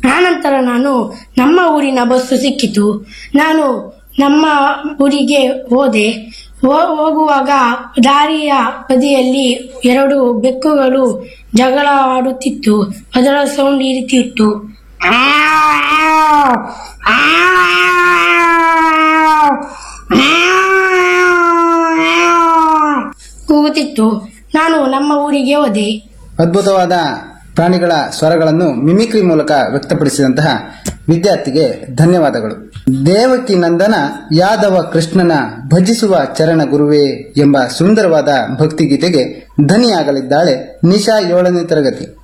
ಆನಂತರ ನಾನು ನಮ್ಮ ಊರಿನ ಬಸ್ಸು ಸಿಕ್ಕಿತು ನಾನು ನಮ್ಮ ಊರಿಗೆ ಹೋದೆ ಹೋ- ಹೋಗುವಾಗ ದಾರಿಯ ಬದಿಯಲ್ಲಿ ಎರಡು ಬೆಕ್ಕುಗಳು ಜಗಳ ಆಡುತ್ತಿತ್ತು ಅದರ ಸೌಂಡ್ ಈ ರೀತಿ ಇತ್ತು ಕೂಗುತ್ತಿತ್ತು ನಾನು ನಮ್ಮ ಊರಿಗೆ ಹೋದೆ ಅದ್ಭುತವಾದ ಪ್ರಾಣಿಗಳ ಸ್ವರಗಳನ್ನು ಮಿಮಿಕ್ರಿ ಮೂಲಕ ವ್ಯಕ್ತಪಡಿಸಿದಂತಹ ವಿದ್ಯಾರ್ಥಿಗೆ ಧನ್ಯವಾದಗಳು ದೇವಕಿ ನಂದನ ಯಾದವ ಕೃಷ್ಣನ ಭಜಿಸುವ ಚರಣ ಗುರುವೇ ಎಂಬ ಸುಂದರವಾದ ಭಕ್ತಿಗೀತೆಗೆ ಧನಿಯಾಗಲಿದ್ದಾಳೆ ನಿಶಾ ಏಳನೇ ತರಗತಿ